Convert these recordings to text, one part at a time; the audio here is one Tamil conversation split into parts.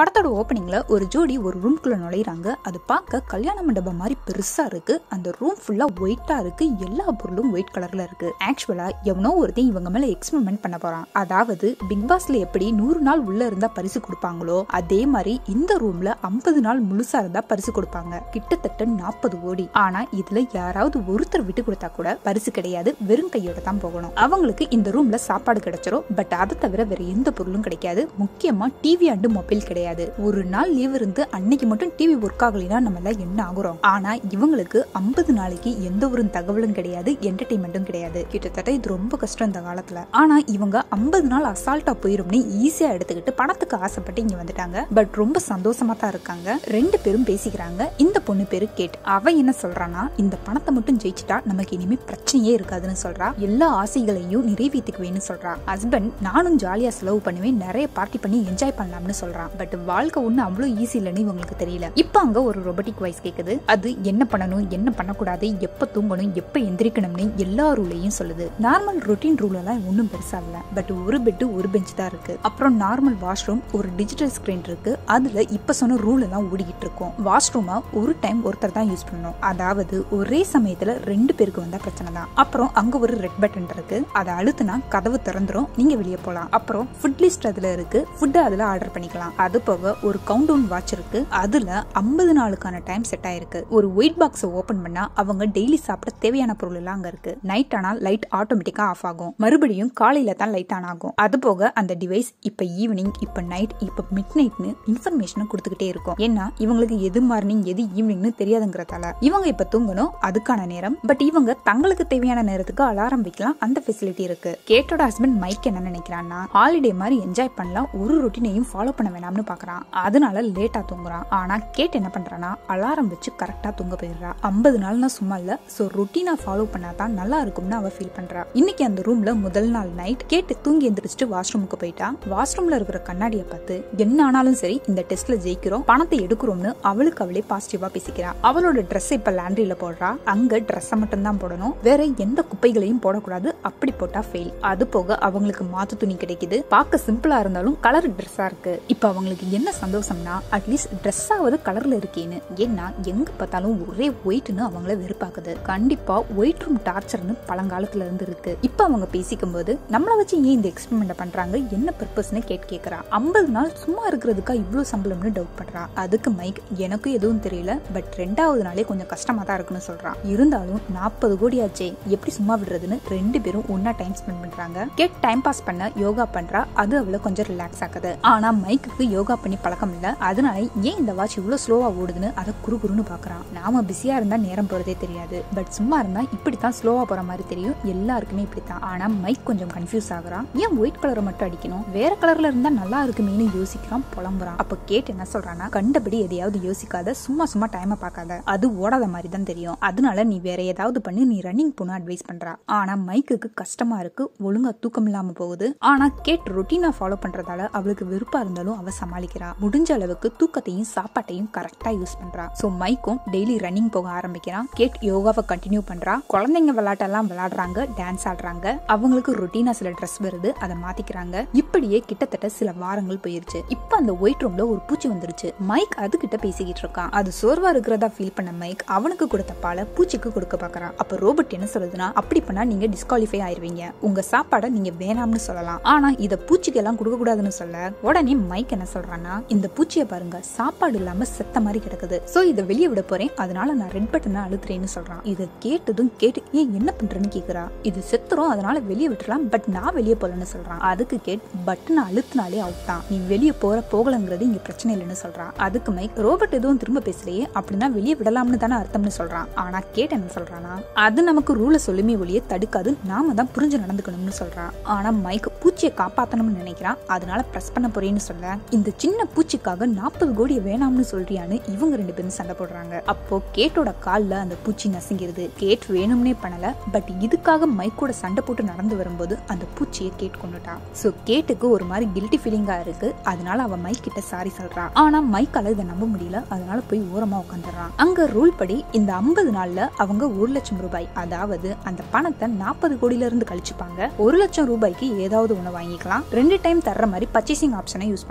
படத்தோட ஓப்பனிங்ல ஒரு ஜோடி ஒரு ரூம்குள்ள நுழையிறாங்க அது பார்க்க கல்யாண மண்டபம் மாதிரி பெருசா இருக்கு அந்த ரூம் ஃபுல்லா ஒயிட்டா இருக்கு எல்லா பொருளும் ஒயிட் கலர்ல இருக்கு ஆக்சுவலா எவனோ ஒருத்தன் இவங்க மேல எக்ஸ்பெரிமெண்ட் பண்ண போறான் அதாவது பிக் பாஸ்ல எப்படி நூறு நாள் உள்ள இருந்தா பரிசு கொடுப்பாங்களோ அதே மாதிரி இந்த ரூம்ல ஐம்பது நாள் முழுசா இருந்தா பரிசு கொடுப்பாங்க கிட்டத்தட்ட நாற்பது கோடி ஆனா இதுல யாராவது ஒருத்தர் விட்டு கொடுத்தா கூட பரிசு கிடையாது வெறும் கையோட தான் போகணும் அவங்களுக்கு இந்த ரூம்ல சாப்பாடு கிடைச்சிரும் பட் அதை தவிர வேற எந்த பொருளும் கிடைக்காது முக்கியமா டிவி அண்டு மொபைல் கிடையாது ஒரு நாள் லீவ் இருந்து அன்னைக்கு மட்டும் டிவி ஒர்க் ஆகலைன்னா நம்ம எல்லாம் என்ன ஆகுறோம் ஆனா இவங்களுக்கு ஐம்பது நாளைக்கு எந்த ஒரு தகவலும் கிடையாது என்டர்டைன்மெண்ட்டும் கிடையாது கிட்டத்தட்ட இது ரொம்ப கஷ்டம் இந்த காலத்துல ஆனா இவங்க ஐம்பது நாள் அசால்ட்டா போயிரும்னு ஈஸியா எடுத்துக்கிட்டு பணத்துக்கு ஆசைப்பட்டு இங்க வந்துட்டாங்க பட் ரொம்ப சந்தோஷமா தான் இருக்காங்க ரெண்டு பேரும் பேசிக்கிறாங்க இந்த பொண்ணு பேரு கேட் அவ என்ன சொல்றானா இந்த பணத்தை மட்டும் ஜெயிச்சிட்டா நமக்கு இனிமே பிரச்சனையே இருக்காதுன்னு சொல்றா எல்லா ஆசைகளையும் நிறைவேற்றிக்குவேன்னு சொல்றா ஹஸ்பண்ட் நானும் ஜாலியா செலவு பண்ணுவேன் நிறைய பார்ட்டி பண்ணி என்ஜாய் பண்ணலாம்னு சொல்றான் பட் வாழ்க்கை ஒண்ணு அவ்வளவு ஈஸி இல்லைன்னு இவங்களுக்கு தெரியல இப்ப அங்க ஒரு ரொபோட்டிக் வாய்ஸ் கேக்குது அது என்ன பண்ணணும் என்ன பண்ணக்கூடாது எப்ப தூங்கணும் எப்ப எந்திரிக்கணும்னு எல்லா ரூலையும் சொல்லுது நார்மல் ரொட்டீன் ரூல் எல்லாம் ஒன்றும் பெருசா இல்ல பட் ஒரு பெட் ஒரு பெஞ்ச் தான் இருக்கு அப்புறம் நார்மல் வாஷ்ரூம் ஒரு டிஜிட்டல் ஸ்கிரீன் இருக்கு அதுல இப்ப சொன்ன ரூல் எல்லாம் ஓடிக்கிட்டு இருக்கும் வாஷ்ரூமை ஒரு டைம் ஒருத்தர் தான் யூஸ் பண்ணணும் அதாவது ஒரே சமயத்துல ரெண்டு பேருக்கு வந்தா பிரச்சனை தான் அப்புறம் அங்க ஒரு ரெட் பட்டன் இருக்கு அதை அழுத்தினா கதவு திறந்துரும் நீங்க வெளியே போலாம் அப்புறம் ஃபுட் லிஸ்ட் அதுல இருக்கு ஃபுட் அதுல ஆர்டர் பண்ணிக்கலாம் அது போக ஒரு கவுண்ட் டவுன் வாட்ச் இருக்கு அதுல ஐம்பது நாளுக்கான டைம் செட் ஆயிருக்கு ஒரு ஒயிட் பாக்ஸ் ஓபன் பண்ணா அவங்க டெய்லி சாப்பிட தேவையான பொருள் எல்லாம் அங்க இருக்கு நைட் ஆனால் லைட் ஆட்டோமேட்டிக்கா ஆஃப் ஆகும் மறுபடியும் காலையில தான் லைட் ஆன் ஆகும் அது போக அந்த டிவைஸ் இப்ப ஈவினிங் இப்ப நைட் இப்ப மிட் நைட்னு இன்ஃபர்மேஷன் கொடுத்துக்கிட்டே இருக்கும் ஏன்னா இவங்களுக்கு எது மார்னிங் எது ஈவினிங்னு தெரியாதுங்கிறதால இவங்க இப்ப தூங்கணும் அதுக்கான நேரம் பட் இவங்க தங்களுக்கு தேவையான நேரத்துக்கு அலாரம் வைக்கலாம் அந்த ஃபெசிலிட்டி இருக்கு கேட்டோட ஹஸ்பண்ட் மைக் என்ன நினைக்கிறான்னா ஹாலிடே மாதிரி என்ஜாய் பண்ணலாம் ஒரு ரொட்டீனையும் ஃபாலோ பண்ண வேணாம்னு பாக்குறான் அதனால லேட்டா தூங்குறான் ஆனா கேட் என்ன பண்றானா அலாரம் வச்சு கரெக்டா தூங்க போயிடுறா ஐம்பது நாள்னா சும்மா இல்ல சோ ரொட்டீனா ஃபாலோ பண்ணாதான் நல்லா இருக்கும்னு அவ ஃபீல் பண்றா இன்னைக்கு அந்த ரூம்ல முதல் நாள் நைட் கேட்டு தூங்கி எந்திரிச்சிட்டு வாஷ்ரூமுக்கு போயிட்டா வாஷ்ரூம்ல இருக்கிற கண்ணாடியை பார்த்து என்ன ஆனாலும் சரி இந்த டெஸ்ட்ல ஜெயிக்கிறோம் பணத்தை எடுக்கிறோம்னு அவளுக்கு அவளே பாசிட்டிவா பேசிக்கிறா அவளோட ட்ரெஸ் இப்ப லாண்ட்ரியில போடுறா அங்க ட்ரெஸ்ஸை மட்டும் தான் போடணும் வேற எந்த குப்பைகளையும் போடக்கூடாது அப்படி போட்டா ஃபெயில் அது போக அவங்களுக்கு மாத்து துணி கிடைக்குது பார்க்க சிம்பிளா இருந்தாலும் கலர் ட்ரெஸ்ஸா இருக்கு இப்ப அவங்களுக்கு என்ன சந்தோஷம்னா அட்லீஸ்ட் ட்ரெஸ் ஆவது கலர்ல இருக்கேன்னு ஏன்னா எங்க பார்த்தாலும் ஒரே ஒயிட்னு அவங்கள வெறுப்பாக்குது கண்டிப்பா ஒயிட் ரூம் டார்ச்சர்னு பழங்காலத்துல இருந்து இருக்கு இப்ப அவங்க பேசிக்கும் போது நம்மள வச்சு ஏன் இந்த எக்ஸ்பெரிமெண்ட் பண்றாங்க என்ன பர்பஸ்னு கேட் கேக்குறா ஐம்பது நாள் சும்மா இருக்கிறதுக்கா இவ்வளவு சம்பளம்னு டவுட் பண்றா அதுக்கு மைக் எனக்கும் எதுவும் தெரியல பட் ரெண்டாவது நாளே கொஞ்சம் கஷ்டமா தான் இருக்குன்னு சொல்றான் இருந்தாலும் நாற்பது கோடி ஆச்சே எப்படி சும்மா விடுறதுன்னு ரெண்டு பேரும் ஒன்னா டைம் ஸ்பெண்ட் பண்றாங்க கேட் டைம் பாஸ் பண்ண யோகா பண்றா அது அவளை கொஞ்சம் ரிலாக்ஸ் ஆகுது ஆனா மைக்குக்கு யோகா பண்ணி பழக்கம் இல்ல அதனால ஏன் இந்த வாட்ச் இவ்வளவு ஸ்லோவா ஓடுதுன்னு அதை குறு குறுன்னு பாக்குறான் நாம பிஸியா இருந்தா நேரம் போறதே தெரியாது பட் சும்மா இருந்தா இப்படித்தான் ஸ்லோவா போற மாதிரி தெரியும் எல்லாருக்குமே இப்படித்தான் ஆனா மைக் கொஞ்சம் கன்ஃபியூஸ் ஆகுறான் ஏன் ஒயிட் கலரை மட்டும் அடிக்கணும் வேற கலர்ல இருந்தா நல்லா இருக்குமேனு யோசிக்கிறான் புலம்புறான் அப்ப கேட் என்ன சொல்றான்னா கண்டபடி எதையாவது யோசிக்காத சும்மா சும்மா டைமை பார்க்காத அது ஓடாத மாதிரி தான் தெரியும் அதனால நீ வேற ஏதாவது பண்ணி நீ ரன்னிங் போன அட்வைஸ் பண்றா ஆனா மைக்குக்கு கஷ்டமா இருக்கு ஒழுங்கா தூக்கம் இல்லாம போகுது ஆனா கேட் ரொட்டீனா ஃபாலோ பண்றதால அவளுக்கு வெறுப்பா இருந்தாலும் அவ சமாளிக்கிறா முடிஞ்ச அளவுக்கு தூக்கத்தையும் சாப்பாட்டையும் கரெக்டா யூஸ் பண்றா சோ மைக்கும் டெய்லி ரன்னிங் போக ஆரம்பிக்கிறான் கேட் யோகாவை கண்டினியூ பண்றா குழந்தைங்க விளையாட்டெல்லாம் விளையாடுறாங்க டான்ஸ் ஆடுறாங்க அவங்களுக்கு ரொட்டீனா சில ட்ரெஸ் வருது அதை மாத்திக்கிறாங்க இப்படியே கிட்டத்தட்ட சில வாரங்கள் போயிருச்சு இப்ப அந்த ஒயிட் ரூம்ல ஒரு பூச்சி வந்துருச்சு மைக் அது கிட்ட பேசிக்கிட்டு இருக்கான் அது சோர்வா இருக்கிறதா ஃபீல் பண்ண மைக் அவனுக்கு கொடுத்த பாலை பூச்சிக்கு கொடுக்க பாக்குறான் அப்ப ரோபோட் என்ன சொல்லுதுன்னா அப்படி பண்ணா நீங்க டிஸ்குவாலிஃபை ஆயிருவீங்க உங்க சாப்பாடை நீங்க வேணாம்னு சொல்லலாம் ஆனா இத பூச்சிக்கு எல்லாம் கொடுக்க கூடாதுன்னு சொல்ல உடனே மைக் என்ன சொல்றான்னா இந்த பூச்சியை பாருங்க சாப்பாடு இல்லாம செத்த மாதிரி கிடக்குது சோ இதை வெளியே விட போறேன் அதனால நான் ரெட் பட்டனை அழுத்துறேன்னு சொல்றான் இதை கேட்டதும் கேட்டு ஏன் என்ன பண்றேன்னு கேக்குறா இது செத்துரும் அதனால வெளியே விட்டுறலாம் பட் நான் வெளியே போலன்னு சொல்றான் அதுக்கு கேட் பட்டனை அழுத்தினாலே அவுட் தான் நீ வெளியே போற போகலங்கிறது இங்க பிரச்சனை இல்லைன்னு சொல்றான் அதுக்கு மைக் ரோபோட் எதுவும் திரும்ப பேசலையே அப்படின்னா வெளியே விடலாம்னு தானே அர்த்தம்னு சொல்றான் ஆனா கேட் என்ன சொல்றானா அது நமக்கு ரூல சொல்லுமே ஒழிய தடுக்காது நாம தான் புரிஞ்சு நடந்துக்கணும்னு சொல்றான் ஆனா மைக் பூச்சியை காப்பாத்தணும்னு நினைக்கிறான் அதனால பிரஸ் பண்ண போறேன்னு சொல்ல இந்த சின்ன பூச்சிக்காக நாற்பது கோடியை வேணாம்னு சொல்றியான்னு இவங்க ரெண்டு பேரும் சண்டை போடுறாங்க அப்போ கேட்டோட கால்ல அந்த பூச்சி நசுங்கிருது கேட் வேணும்னே பண்ணல பட் இதுக்காக மைக்கோட சண்டை போட்டு நடந்து வரும்போது அந்த பூச்சியை கேட் கொண்டுட்டான் சோ கேட்டுக்கு ஒரு மாதிரி கில்ட்டி ஃபீலிங்கா இருக்கு அதனால அவ மைக் கிட்ட சாரி சொல்றா ஆனா மைக்கால இதை நம்ப முடியல அதனால போய் ஓரமா உட்காந்துடுறான் அங்க ரூல் படி இந்த ஐம்பது நாள்ல அவங்க ஒரு லட்சம் ரூபாய் அதாவது அந்த பணத்தை நாற்பது கோடியில இருந்து கழிச்சுப்பாங்க ஒரு லட்சம் ரூபாய்க்கு ஏதாவது ஒண்ணு வாங்கிக்கலாம் ரெண்டு டைம் தர்ற மாதிரி பர்ச்சேசிங் ஆப்ஷனை யூஸ் பண்ணலாம் அது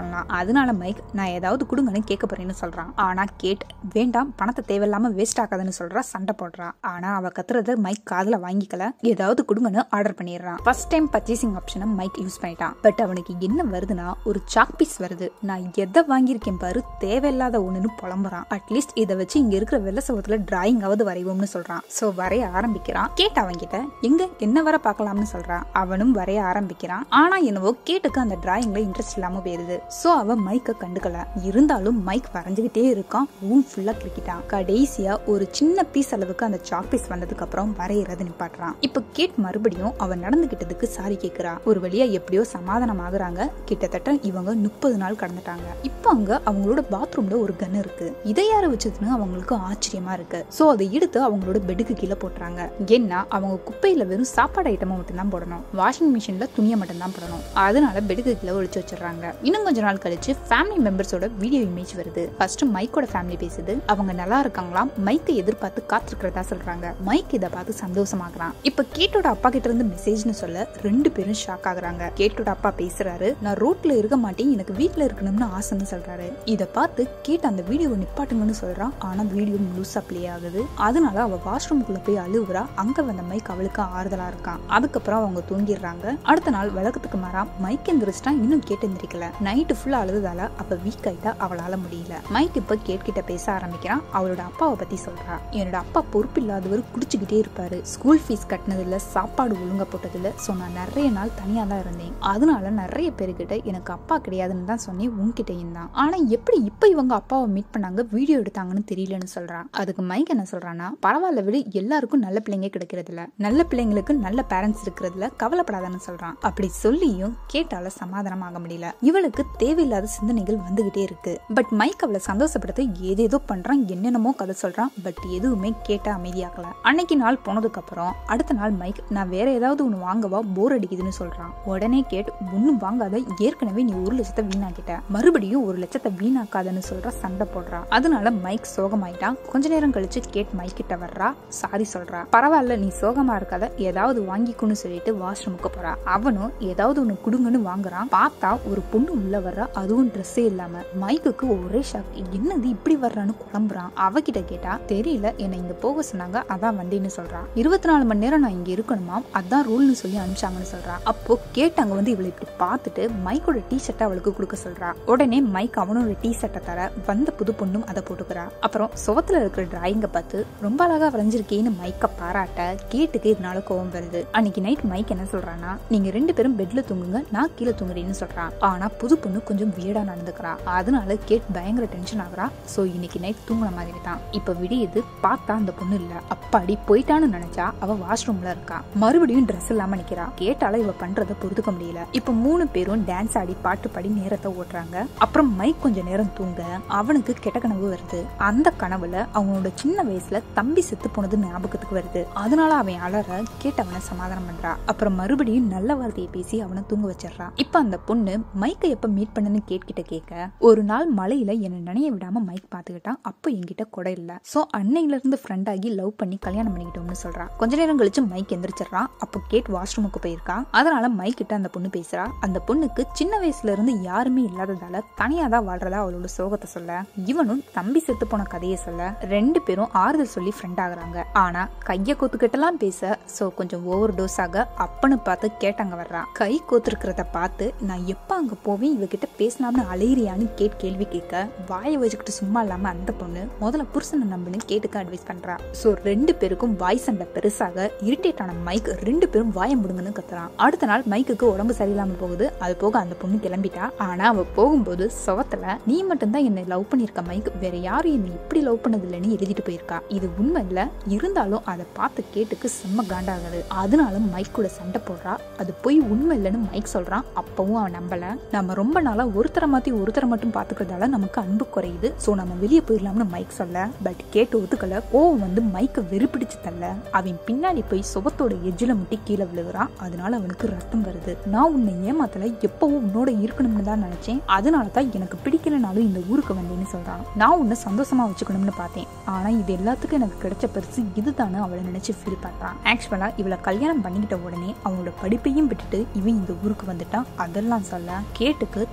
அதனால மைக் நான் ஏதாவது கொடுங்கன்னு கேட்க போறேன்னு சொல்றான் ஆனா கேட் வேண்டாம் பணத்தை தேவையில்லாம வேஸ்ட் ஆகாதுன்னு சொல்றா சண்டை போடுறா ஆனா அவ கத்துறத மைக் காதுல வாங்கிக்கல ஏதாவது கொடுங்கன்னு ஆர்டர் பண்ணிடுறான் ஃபர்ஸ்ட் டைம் பர்ச்சேசிங் ஆப்ஷனை மைக் யூஸ் பண்ணிட்டான் பட் அவனுக்கு என்ன வருதுன்னா ஒரு சாக் பீஸ் வருது நான் எதை வாங்கியிருக்கேன் பாரு தேவையில்லாத ஒண்ணுன்னு புலம்புறான் அட்லீஸ்ட் இதை வச்சு இங்க இருக்கிற வெள்ள சவத்துல டிராயிங் ஆவது வரைவோம்னு சொல்றான் சோ வரைய ஆரம்பிக்கிறான் கேட் அவன்கிட்ட எங்க என்ன வர பார்க்கலாம்னு சொல்றான் அவனும் வரைய ஆரம்பிக்கிறான் ஆனா என்னவோ கேட்டுக்கு அந்த டிராயிங்ல இன்ட்ரெஸ்ட் இல்லாம போயிருது சோ அவன் மைக்க கண்டுக்கல இருந்தாலும் மைக் வரைஞ்சுக்கிட்டே இருக்கான் ரூம் ஃபுல்லா கிளிக்கிட்டான் கடைசியா ஒரு சின்ன பீஸ் அளவுக்கு அந்த சாக் பீஸ் வந்ததுக்கு அப்புறம் வரையறது நிப்பாட்டுறான் இப்ப கேட் மறுபடியும் அவன் நடந்துகிட்டதுக்கு சாரி கேக்குறா ஒரு வழியா எப்படியோ சமாதானம் ஆகுறாங்க கிட்டத்தட்ட இவங்க முப்பது நாள் கடந்துட்டாங்க இப்போ அங்க அவங்களோட பாத்ரூம்ல ஒரு கன் இருக்கு இதை யாரு வச்சதுன்னு அவங்களுக்கு ஆச்சரியமா இருக்கு சோ அதை எடுத்து அவங்களோட பெட்டுக்கு கீழே போட்டுறாங்க ஏன்னா அவங்க குப்பையில வெறும் சாப்பாடு ஐட்டமா மட்டும் தான் போடணும் வாஷிங் மிஷின்ல துணியை மட்டும் தான் போடணும் அதனால பெட்டுக்கு கீழே ஒழிச்சு வச்சிடறாங்க இன்னும் கொஞ்ச நாள் கழிச்சு ஃபேமிலி மெம்பர்ஸோட வீடியோ இமேஜ் வருது ஃபர்ஸ்ட் மைக்கோட ஃபேமிலி பேசுது அவங்க நல்லா இருக்காங்களாம் மைக்கை எதிர்பார்த்து காத்திருக்கிறதா சொல்றாங்க மைக் இதை பார்த்து சந்தோஷமாகறான் இப்ப கேட்டோட அப்பா கிட்ட இருந்து மெசேஜ்னு சொல்ல ரெண்டு பேரும் ஷாக் ஆகுறாங்க கேட்டோட அப்பா பேசுறாரு நான் ரோட்ல இருக்க மாட்டேன் எனக்கு வீட்ல இருக்கணும்னு ஆசைன்னு சொல்றாரு இத பார்த்து கேட் அந்த வீடியோவை நிப்பாட்டுங்கன்னு சொல்றான் ஆனா வீடியோ முழுசா ப்ளே ஆகுது அதனால அவ வாஷ்ரூம்குள்ள போய் அழுவுறா அங்க வந்த மைக் அவளுக்கு ஆறுதலா இருக்கான் அதுக்கப்புறம் அவங்க தூங்கிடுறாங்க அடுத்த நாள் விளக்கத்துக்கு மாறா மைக் எந்திரிச்சிட்டா இன்னும் கேட்டு எந்திரிக்கல நைட்டு ஃபுல்லா அழுதுதால அவ வீக் ஆயிட்டா அவளால முடியல மைக் இப்ப கேட் கிட்ட பேச ஆரம்பிக்கிறான் அவளோட அப்பாவை பத்தி சொல்றா என்னோட அப்பா பொறுப்பு இல்லாதவர் குடிச்சுக்கிட்டே இருப்பாரு ஸ்கூல் ஃபீஸ் கட்டினதுல சாப்பாடு ஒழுங்கா போட்டதுல சோ நான் நிறைய நாள் தனியா தான் இருந்தேன் அதனால நிறைய பேருக்கிட்ட எனக்கு அப்பா கிடையாதுன்னு தான் சொன்னேன் உன்கிட்டயும் தான் ஆனா எப்படி இப்ப இவங்க அப்பாவை மீட் பண்ணாங்க வீடியோ எடுத்தாங்கன்னு தெரியலன்னு சொல்றான் அதுக்கு மைக் என்ன சொல்றான்னா பரவாயில்ல விடு எல்லாருக்கும் நல்ல பிள்ளைங்க கிடைக்கிறது இல்ல நல்ல பிள்ளைங்களுக்கு நல்ல பேரண்ட்ஸ் இருக்கிறதுல கவலைப்படாதன்னு சொல்றான் அப்படி சொல்லியும் கேட்டால சமாதானம் ஆக முடியல இவளுக்கு தேவையில்லாத சிந்தனைகள் வந்துகிட்டே இருக்கு பட் மைக் அவளை சந்தோஷப்படுத்த ஏதேதோ பண்றான் என்னென்னமோ கதை சொல்றான் பட் எதுவுமே கேட்ட அமைதியாகல அன்னைக்கு நாள் போனதுக்கு அப்புறம் அடுத்த நாள் மைக் நான் வேற ஏதாவது ஒண்ணு வாங்கவா போர் அடிக்குதுன்னு சொல்றான் உடனே கேட் ஒன்னும் வாங்காத ஏற்கனவே நீ ஒரு லட்சத்தை வீணாக்கிட்ட மறுபடியும் ஒரு லட்சத்தை வீணாக்காதன்னு சொல்ற சண்டை போடுறா அதனால மைக் சோகமாயிட்டான் கொஞ்ச நேரம் கழிச்சு கேட் மைக் கிட்ட வர்றா சாரி சொல்றா பரவாயில்ல நீ சோகமா இருக்காத ஏதாவது வாங்கிக்குன்னு சொல்லிட்டு வாஷ்ரூமுக்கு போறா அவனும் ஏதாவது ஒண்ணு குடுங்கன்னு வாங்குறான் பார்த்தா ஒரு பொண்ணு உள்ள வர்றா அதுவும் ட்ரெஸ்ஸே இல்லாம மைக்குக்கு ஒரே ஷாக் என்னது இப்படி வர்றான்னு குழம்புறான் அவகிட்ட கேட்டா தெரியல என்னை இங்க போக சொன்னாங்க அதான் வந்தேன்னு சொல்றான் இருபத்தி நாலு மணி நேரம் நான் இங்க இருக்கணுமா அதான் ரூல்னு சொல்லி அனுப்பிச்சாங்கன்னு சொல்றா அப்போ கேட்டாங்க வந்து இவளை இப்படி பார்த்துட்டு மைக்கோட டி ஷர்ட்டை அவளுக்கு கொடுக்க சொல்றா உடனே மைக் அவனோட டி ஷர்ட்டை தர வந்த புது பொண்ணும் அதை போட்டுக்கிறா அப்புறம் சுவத்துல இருக்கிற டிராயிங்க பார்த்து ரொம்ப அழகா வரைஞ்சிருக்கேன்னு மைக்க பாராட்ட கேட்டுக்கு இதனால கோவம் வருது அன்னைக்கு நைட் மைக் என்ன சொல்றானா நீங்க ரெண்டு பேரும் பெட்ல தூங்குங்க நான் கீழே தூங்குறேன்னு சொல்றான் ஆனா புது பொண்ணு கொஞ்சம் வியடா நடந்துக்கிறா அதனால கேட் பயங்கர டென்ஷன் ஆகுறா சோ இன்னைக்கு நைட் தூங்குன மாதிரி தான் இப்ப விடியுது பார்த்தா அந்த பொண்ணு இல்ல அப்பாடி போயிட்டான்னு நினைச்சா அவ வாஷ்ரூம்ல இருக்கா மறுபடியும் ட்ரெஸ் இல்லாம நிக்கிறா கேட்டால இவ பண்றத பொறுத்துக்க முடியல இப்ப மூணு பேரும் டான்ஸ் ஆடி பாட்டு பாடி நேரத்தை ஓட்டுறாங்க அப்புறம் மைக் கொஞ்ச நேரம் தூங்க அவனுக்கு கெட்ட கனவு வருது அந்த கனவுல அவனோட சின்ன வயசுல தம்பி செத்து போனது ஞாபகத்துக்கு வருது அதனால அவன் அலற கேட்டு அவனை சமாதானம் பண்றா அப்புறம் மறுபடியும் நல்ல வார்த்தையை பேசி அவனை தூங்க வச்சிடறான் இப்ப அந்த பொண்ணு மைக்கை எப்ப மீட் பண்ணுன்னு கேட்கிட்ட கேட்க ஒரு நாள் மலையில என்னை நினைய விடாம மைக் பாத்துக்கிட்டான் அப்போ என்கிட்ட கொடை இல்ல சோ அன்னையில இருந்து ஃப்ரெண்ட் ஆகி லவ் பண்ணி கல்யாணம் பண்ணிக்கிட்டோம்னு சொல்றான் கொஞ்ச நேரம் கழிச்சு மைக் எந்திரிச்சிடறான் அப்போ கேட் வாஷ்ரூமுக்கு போயிருக்கான் அதனால மைக் கிட்ட அந்த பொண்ணு பேசுறா அந்த பொண்ணுக்கு சின்ன வயசுல இருந்து யாருமே இல்லாததால தனியா தான் வாழ்றதா அவளோட சோகத்தை சொல்ல இவனும் தம்பி செத்து போன கதையை சொல்ல ரெண்டு பேரும் ஆறுதல் சொல்லி ஃப்ரெண்ட் ஆகுறாங்க ஆனா கைய கோத்துக்கிட்டலாம் பேச சோ கொஞ்சம் ஓவர் டோஸ் ஆக அப்பன்னு பார்த்து கேட்டாங்க வர்றான் கை கோத்துருக்கிறத பார்த்து நான் எப்ப அங்க போவேன் இவகிட்ட பேசலாம்னு அலையிறியான்னு கேட் கேள்வி கேட்க வாயை வச்சுக்கிட்டு சும்மா இல்லாம அந்த பொண்ணு முதல்ல புருஷனை நம்புன்னு கேட்டுக்க அட்வைஸ் பண்றா சோ ரெண்டு பேருக்கும் வாய் சண்டை பெருசாக இரிட்டேட் ஆன மைக் ரெண்டு பேரும் வாய முடுங்கன்னு கத்துறான் அடுத்த நாள் மைக்குக்கு உடம்பு சரியில்லாம போகுது அது போக அந்த பொண்ணு கிளம்பிட்டா ஆனா அவ போகும்போது சுவத்துல நீ மட்டும்தான் என்னை லவ் பண்ணிருக்க மைக் வேற யாரும் என்னை இப்படி லவ் பண்ணது இல்லைன்னு எழுதிட்டு போயிருக்கா இது உண்மை இல்ல இருந்தாலும் அதை பார்த்து கேட்டுக்கு செம்ம காண்டாகுது அதனால மைக் கூட சண்டை போடுறா அது போய் உண்மை இல்லைன்னு மைக் சொல்றான் அப்பவும் அவன் நம்பல நம்ம ரொம்ப நாளா ஒருத்தரை மாத்தி ஒருத்தரை மட்டும் பாத்துக்கிறதால நமக்கு அன்பு குறையுது சோ நம்ம வெளியே போயிடலாம்னு மைக் சொல்ல பட் கேட்டு ஒத்துக்கல கோவம் வந்து மைக்க வெறுப்பிடிச்சு தள்ள அவன் பின்னாடி போய் சுபத்தோட எஜ்ஜில முட்டி கீழே விழுகிறான் அதனால அவனுக்கு ரத்தம் வருது நான் உன்னை ஏமாத்தல எப்பவும் உன்னோட இருக்கணும்னு தான் நினைச்சேன் அதனால தான் எனக்கு பிடிக்கலனாலும் இந்த ஊருக்கு வந்தேன்னு சொல்றான் நான் உன்னை சந்தோஷமா வச்சுக்கணும்னு பார்த்தேன் ஆனா இது எல்லாத்துக்கும் எனக்கு கிடைச்ச பரிசு இதுதானு அவளை நினைச்சு ஃபீல் பண்றான் ஆக்சுவலா இவளை கல்யாணம் பண்ணிக்கிட்ட உடனே அவனோட படிப்பையும் விட்டுட்டு இவன் இந்த ஊருக்கு வந்துட்டான் அதெல்லாம் சொல்ல கேட்டுக்கு தான் பண்ண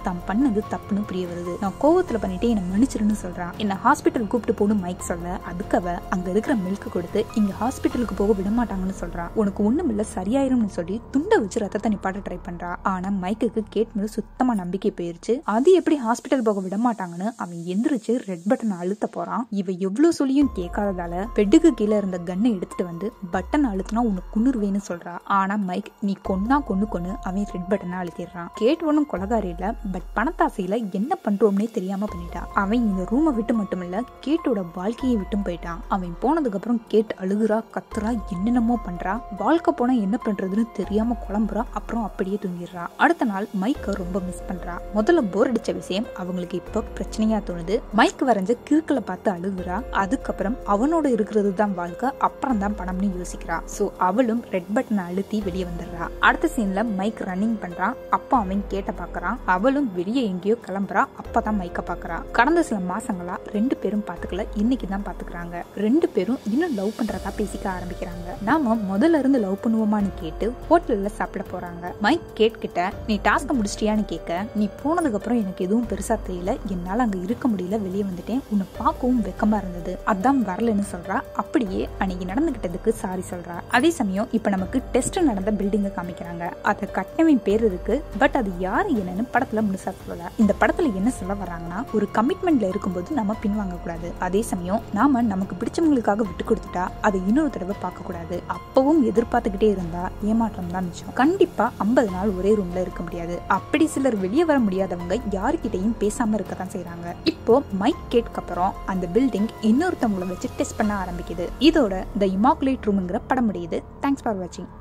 பண்ணது தப்புன்னு புரிய வருது நான் கோவத்துல பண்ணிட்டு என்னை மன்னிச்சிருன்னு சொல்றான் என்ன ஹாஸ்பிட்டல் கூப்பிட்டு போகணும் மைக் சொல்ல அதுக்கு அவ அங்க இருக்கிற மில்க் கொடுத்து இங்க ஹாஸ்பிட்டலுக்கு போக விட மாட்டாங்கன்னு சொல்றான் உனக்கு ஒண்ணும் இல்ல சரியாயிரும்னு சொல்லி துண்டை வச்சு ரத்தத்தை நிப்பாட்ட ட்ரை பண்றா ஆனா மைக்குக்கு கேட் மேல சுத்தமா நம்பிக்கை போயிருச்சு அது எப்படி ஹாஸ்பிட்டல் போக விட மாட்டாங்கன்னு அவன் எந்திரிச்சு ரெட் பட்டன் அழுத்த போறான் இவ எவ்வளவு சொல்லியும் கேட்காததால பெட்டுக்கு கீழே இருந்த கன்னை எடுத்துட்டு வந்து பட்டன் அழுத்தினா உனக்கு குன்னுருவேன்னு சொல்றா ஆனா மைக் நீ கொன்னா கொன்னு கொன்னு அவன் ரெட் பட்டனை அழுத்திடுறான் கேட் ஒன்றும் கொலகாரி இல்ல பட் பணத்தாசையில என்ன பண்றோம்னே தெரியாம பண்ணிட்டான் அவன் இந்த ரூமை விட்டு மட்டுமில்ல கேட்டோட வாழ்க்கையை விட்டும் போயிட்டான் அவன் போனதுக்கு அப்புறம் கேட் அழுகுறா கத்துறா என்னென்னமோ பண்றா வாழ்க்கை போனா என்ன பண்றதுன்னு தெரியாம குழம்புறா அப்புறம் அப்படியே தூங்கிடுறா அடுத்த நாள் மைக்க ரொம்ப மிஸ் பண்றா முதல்ல போர் அடிச்ச விஷயம் அவங்களுக்கு இப்ப பிரச்சனையா தோணுது மைக் வரைஞ்ச கிறுக்களை பார்த்து அழுகுறா அதுக்கப்புறம் அவனோட இருக்கிறது தான் வாழ்க்கை அப்புறம் தான் பணம்னு யோசிக்கிறா சோ அவளும் ரெட் பட்டனை அழுத்தி வெளியே வந்துடுறா அடுத்த சீன்ல மைக் ரன்னிங் பண்றான் அப்போ அவன் கேட்ட பாக்குறான் அவளும் வெளியே எங்கேயோ கிளம்புறா அப்பதான் மைக்க பாக்குறா கடந்த சில மாசங்களா ரெண்டு பேரும் பாத்துக்கல இன்னைக்கு தான் பாத்துக்கிறாங்க ரெண்டு பேரும் இன்னும் லவ் பண்றதா பேசிக்க ஆரம்பிக்கிறாங்க நாம முதல்ல இருந்து லவ் பண்ணுவோமான்னு கேட்டு ஹோட்டல்ல சாப்பிட போறாங்க மைக் கேட் கிட்ட நீ டாஸ்க முடிச்சிட்டியான்னு கேட்க நீ போனதுக்கு அப்புறம் எனக்கு எதுவும் பெருசா தெரியல என்னால அங்க இருக்க முடியல வெளியே வந்துட்டேன் உன்னை பார்க்கவும் வெக்கமா இருந்தது அதான் வரலன்னு சொல்றா அப்படியே அன்னைக்கு நடந்துகிட்டதுக்கு சாரி சொல்றா அதே சமயம் இப்ப நமக்கு டெஸ்ட் நடந்த பில்டிங்க காமிக்கிறாங்க அதை கட்டணவின் பேர் இருக்கு பட் அது யாரு என்னன்னு படத்துல முழுசா சொல்லல இந்த படத்துல என்ன சொல்ல வராங்கன்னா ஒரு கமிட்மெண்ட்ல இருக்கும்போது நம்ம பின்வாங்க கூடாது அதே சமயம் நாம நமக்கு பிடிச்சவங்களுக்காக விட்டு கொடுத்துட்டா அதை இன்னொரு தடவை பார்க்க கூடாது அப்பவும் எதிர்பார்த்துக்கிட்டே இருந்தா ஏமாற்றம் தான் மிச்சம் கண்டிப்பா ஐம்பது நாள் ஒரே ரூம்ல இருக்க முடியாது அப்படி சிலர் வெளியே வர முடியாதவங்க யாருக்கிட்டையும் பேசாம இருக்க தான் செய்யறாங்க இப்போ மைக் கேட்க அப்புறம் அந்த பில்டிங் இன்னொருத்தவங்களை வச்சு டெஸ்ட் பண்ண ஆரம்பிக்குது இதோட த இமாகுலேட் ரூம்ங்கிற படம் முடியுது தேங்க்ஸ் ஃபார் வாட்சிங்